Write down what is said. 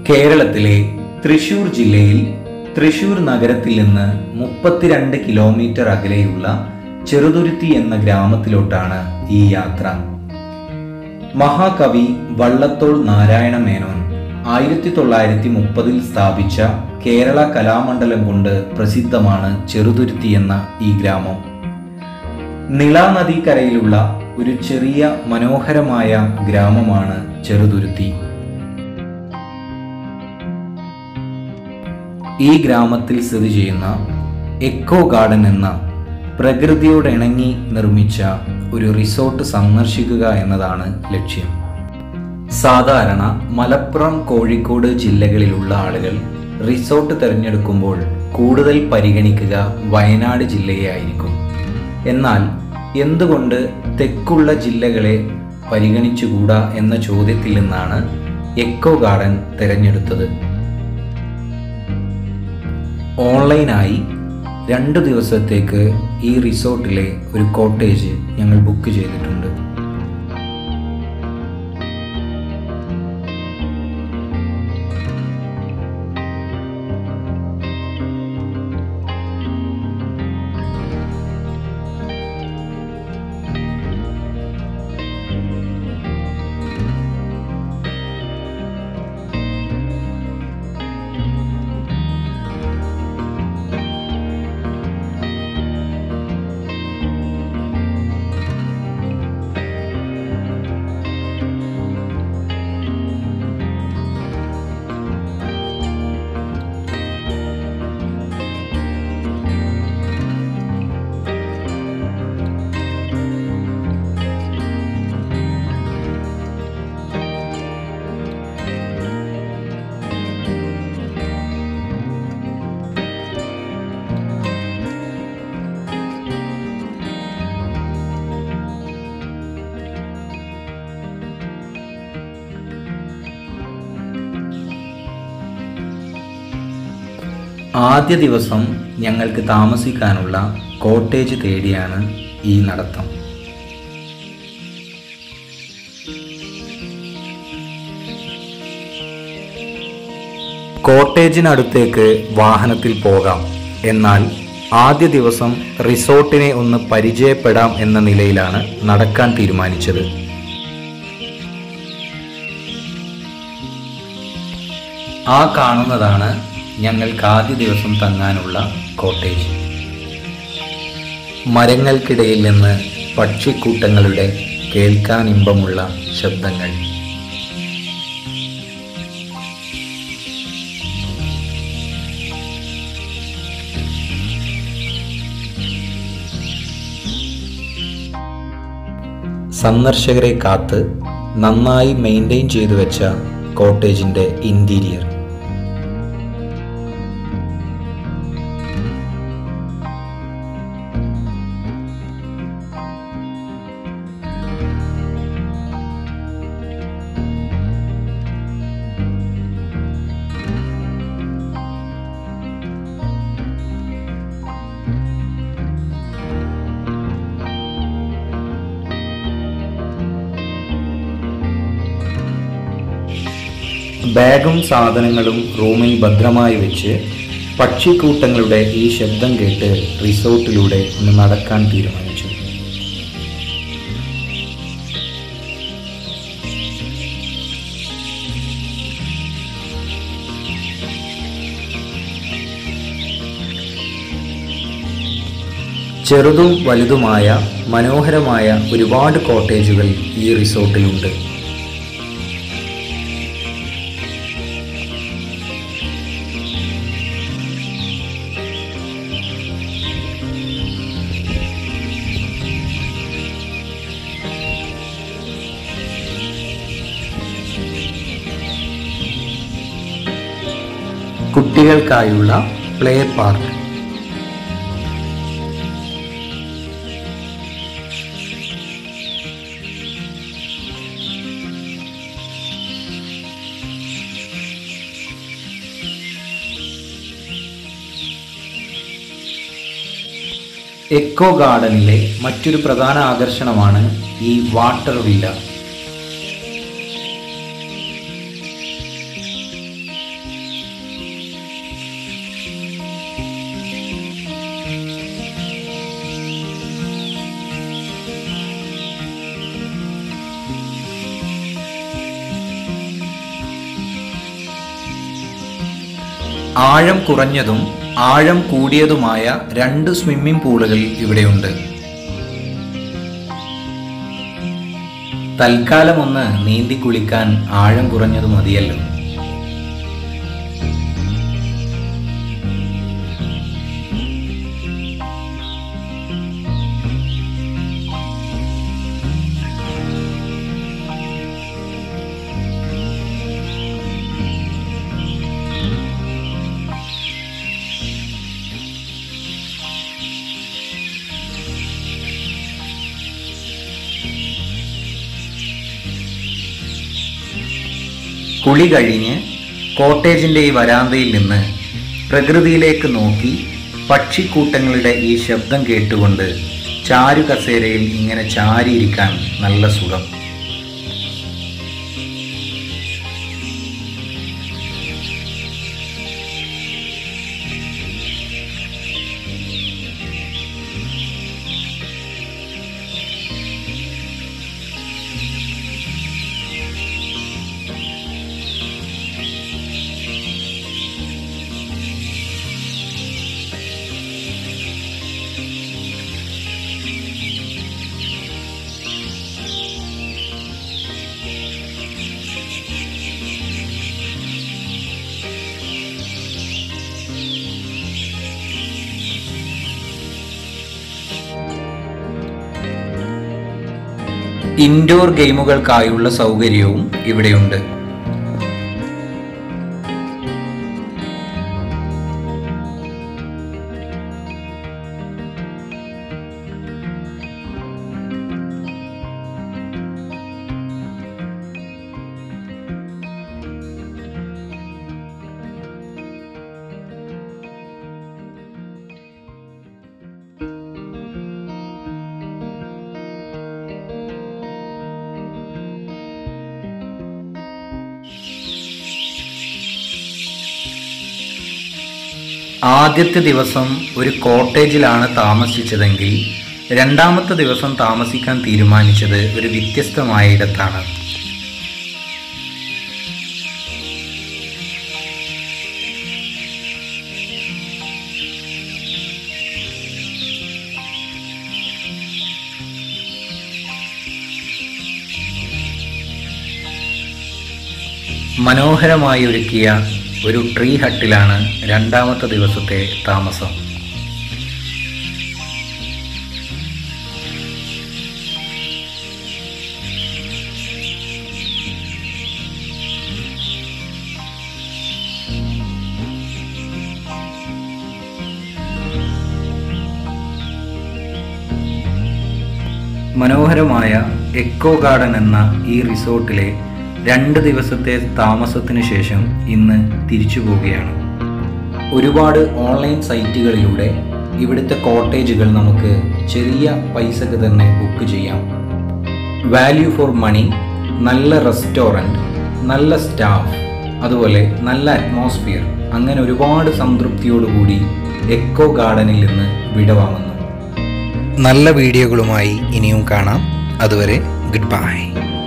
കേരളത്തിലെ തൃശൂർ ജില്ലയിൽ തൃശൂർ നഗരത്തിൽ നിന്ന് മുപ്പത്തിരണ്ട് കിലോമീറ്റർ അകലെയുള്ള ചെറുതുരുത്തി എന്ന ഗ്രാമത്തിലോട്ടാണ് ഈ യാത്ര മഹാകവി വള്ളത്തോൾ നാരായണ മേനോൻ ആയിരത്തി തൊള്ളായിരത്തി മുപ്പതിൽ സ്ഥാപിച്ച കേരള കലാമണ്ഡലം കൊണ്ട് പ്രസിദ്ധമാണ് ചെറുതുരുത്തി എന്ന ഈ ഗ്രാമം നിള നദീക്കരയിലുള്ള ഒരു ചെറിയ മനോഹരമായ ഗ്രാമമാണ് ചെറുതുരുത്തി ഈ ഗ്രാമത്തിൽ സ്ഥിതി ചെയ്യുന്ന എക്കോ ഗാർഡൻ എന്ന പ്രകൃതിയോട് ഇണങ്ങി നിർമ്മിച്ച ഒരു റിസോർട്ട് സന്ദർശിക്കുക എന്നതാണ് ലക്ഷ്യം സാധാരണ മലപ്പുറം കോഴിക്കോട് ജില്ലകളിലുള്ള ആളുകൾ റിസോർട്ട് തിരഞ്ഞെടുക്കുമ്പോൾ കൂടുതൽ പരിഗണിക്കുക വയനാട് ജില്ലയെ ആയിരിക്കും എന്നാൽ എന്തുകൊണ്ട് തെക്കുള്ള ജില്ലകളെ പരിഗണിച്ചുകൂടാ എന്ന ചോദ്യത്തിൽ നിന്നാണ് എക്കോ ഗാർഡൻ തിരഞ്ഞെടുത്തത് ഓൺലൈനായി രണ്ട് ദിവസത്തേക്ക് ഈ റിസോർട്ടിലെ ഒരു കോട്ടേജ് ഞങ്ങൾ ബുക്ക് ചെയ്തിട്ടുണ്ട് ആദ്യ ദിവസം ഞങ്ങൾക്ക് താമസിക്കാനുള്ള കോട്ടേജ് തേടിയാണ് ഈ നടത്തം കോട്ടേജിനടുത്തേക്ക് വാഹനത്തിൽ പോകാം എന്നാൽ ആദ്യ ദിവസം റിസോർട്ടിനെ ഒന്ന് പരിചയപ്പെടാം എന്ന നിലയിലാണ് നടക്കാൻ തീരുമാനിച്ചത് ആ കാണുന്നതാണ് ഞങ്ങൾക്ക് ആദ്യ ദിവസം തങ്ങാനുള്ള കോട്ടേജ് മരങ്ങൾക്കിടയിൽ നിന്ന് പക്ഷിക്കൂട്ടങ്ങളുടെ കേൾക്കാൻ ഇമ്പമുള്ള ശബ്ദങ്ങൾ സന്ദർശകരെ കാത്ത് നന്നായി മെയിൻറ്റെയിൻ ചെയ്തു വെച്ച കോട്ടേജിന്റെ ഇന്റീരിയർ ബാഗും സാധനങ്ങളും റൂമിൽ ഭദ്രമായി വെച്ച് പക്ഷിക്കൂട്ടങ്ങളുടെ ഈ ശബ്ദം കേട്ട് റിസോർട്ടിലൂടെ ഒന്ന് നടക്കാൻ തീരുമാനിച്ചു ചെറുതും വലുതുമായ മനോഹരമായ ഒരുപാട് കോട്ടേജുകൾ ഈ റിസോർട്ടിലുണ്ട് കുട്ടികൾക്കായുള്ള പ്ലേ പാർക്ക് എക്കോ ഗാർഡനിലെ മറ്റൊരു പ്രധാന ആകർഷണമാണ് ഈ വാട്ടർ വില്ല ആഴം കുറഞ്ഞതും ആഴം കൂടിയതുമായ രണ്ട് സ്വിമ്മിംഗ് പൂളുകൾ ഇവിടെയുണ്ട് തൽക്കാലം ഒന്ന് നീന്തി കുളിക്കാൻ ആഴം കുറഞ്ഞത് മതിയല്ലോ കുളി കഴിഞ്ഞ് കോട്ടേജിന്റെ ഈ വരാന്തയിൽ നിന്ന് പ്രകൃതിയിലേക്ക് നോക്കി പക്ഷിക്കൂട്ടങ്ങളുടെ ഈ ശബ്ദം കേട്ടുകൊണ്ട് ചാരു കസേരയിൽ ഇങ്ങനെ ചാരിയിരിക്കാൻ നല്ല സുഖം ഇൻഡോർ ഗെയിമുകൾക്കായുള്ള സൗകര്യവും ഇവിടെയുണ്ട് ആദ്യത്തെ ദിവസം ഒരു കോട്ടേജിലാണ് താമസിച്ചതെങ്കിൽ രണ്ടാമത്തെ ദിവസം താമസിക്കാൻ തീരുമാനിച്ചത് ഒരു വ്യത്യസ്തമായ ഇടത്താണ് മനോഹരമായി ഒരുക്കിയ ഒരു ട്രീ ഹട്ടിലാണ് രണ്ടാമത്തെ ദിവസത്തെ താമസം മനോഹരമായ എക്കോ ഗാർഡൻ എന്ന ഈ റിസോർട്ടിലെ രണ്ട് ദിവസത്തെ താമസത്തിനു ശേഷം ഇന്ന് തിരിച്ചു പോവുകയാണ് ഒരുപാട് ഓൺലൈൻ സൈറ്റുകളിലൂടെ ഇവിടുത്തെ കോട്ടേജുകൾ നമുക്ക് ചെറിയ പൈസക്ക് തന്നെ ബുക്ക് ചെയ്യാം വാല്യൂ ഫോർ മണി നല്ല റെസ്റ്റോറൻറ്റ് നല്ല സ്റ്റാഫ് അതുപോലെ നല്ല അറ്റ്മോസ്ഫിയർ അങ്ങനെ ഒരുപാട് സംതൃപ്തിയോടുകൂടി എക്കോ ഗാർഡനിൽ നിന്ന് വിടവാങ്ങുന്നു നല്ല വീഡിയോകളുമായി ഇനിയും കാണാം അതുവരെ ഗുഡ് ബൈ